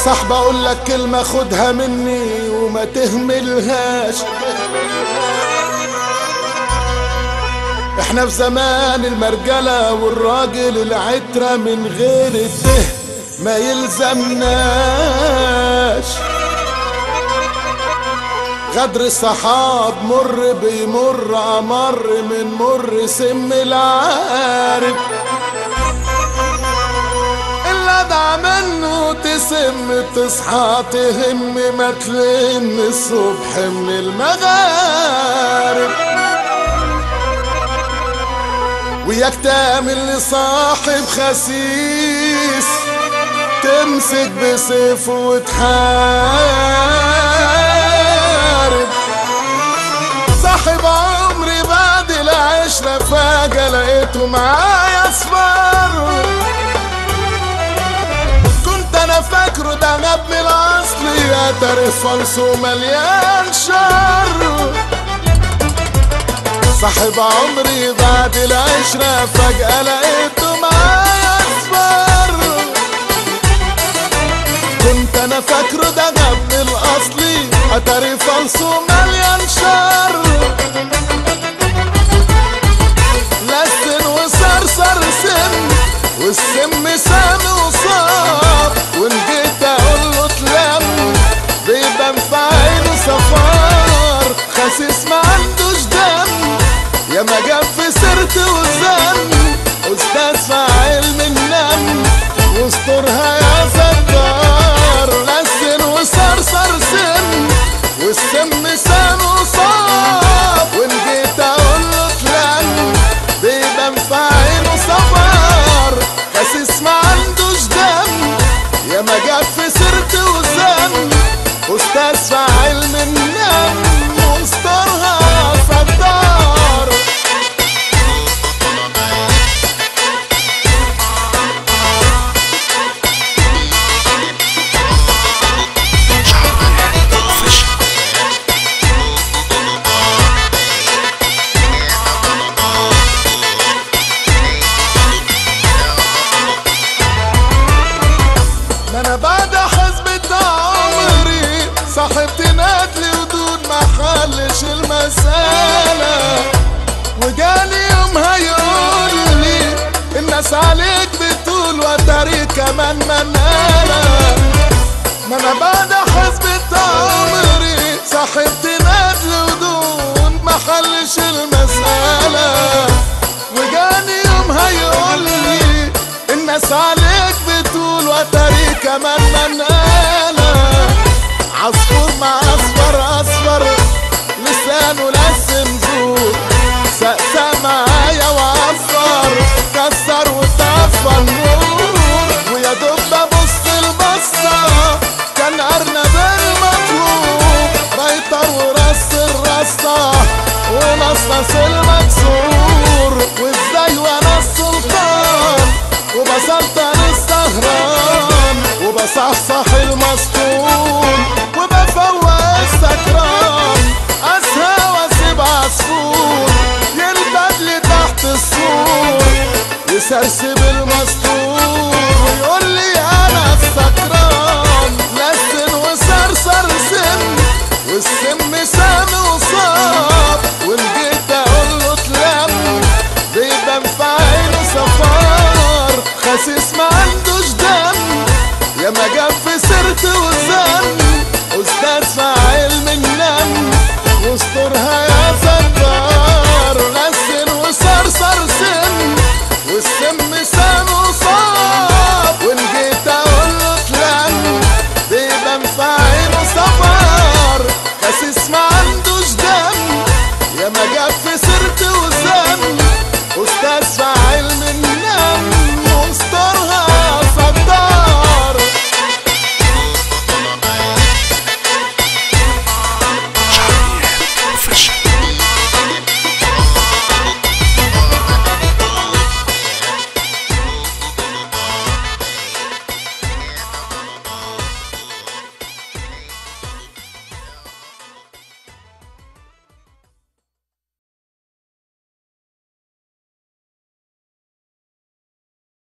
صاحب اقول لك كلمة خدها مني وما تهملهاش احنا في زمان المرجلة والراجل العترة من غير الده ما يلزمناش غدر الصحاب مر بيمر امر من مر سم العارف اللي دع منه تسم تصحى تهم ما تلم الصبح من المغارب وياك تعمل لصاحب خسيس تمسك بسيف وتحارب صاحب عمري بعد العشرة فجأة لقيته معايا اصفر كنت انا فاكره ده غبن الاصلي يا تاريخ فلسه مليان شر صاحب عمري بعد العشرة فجأة لقيته معايا اصفر كنت انا فاكره ده غبن الاصلي اتاري فلسه مليان شر لسن وصرصر سم والسم سام وصاب وان جيت اقول له اتلم بيبان في عينه صفار خسيس ما عندوش دم يا ما جاب في سيرته وزن استاذ في علم النم واسترها يا ستار لسن وصرصر سن والسم سام وصاب وان جيت اقول له اتلم بيبان في عينه صفار خسيس ما عندوش دم يا ما جاب في سيرته وزن استاذ في علم النم واسترها يا ستار ما انا بعد حسبة عمري صاحبتي نادلي ودود ما حلش المسألة وجالي يوم هيقول لي الناس عليك بتقول وتاري كمان منالة ما انا بعد حسبة عمري صاحبتي نادلي ودود ما حلش المسألة وجاني يوم هيقول لي الناس عليك بتقول وتاري كمان منقالة عصفور مع اصفر اصفر لسانه لسم زور سقسى معايا واصفر كسر وطفى النور ويا دوب ببص البصة كان ارنب المطلوب رايطر ورص الرصة ونصص المكسور وازاي وانا السلطان وبسلطن السهران وبصحصح المسطول وبفوق السكران اسهى واسيب عصفور ينبت لي تحت السور يسرسب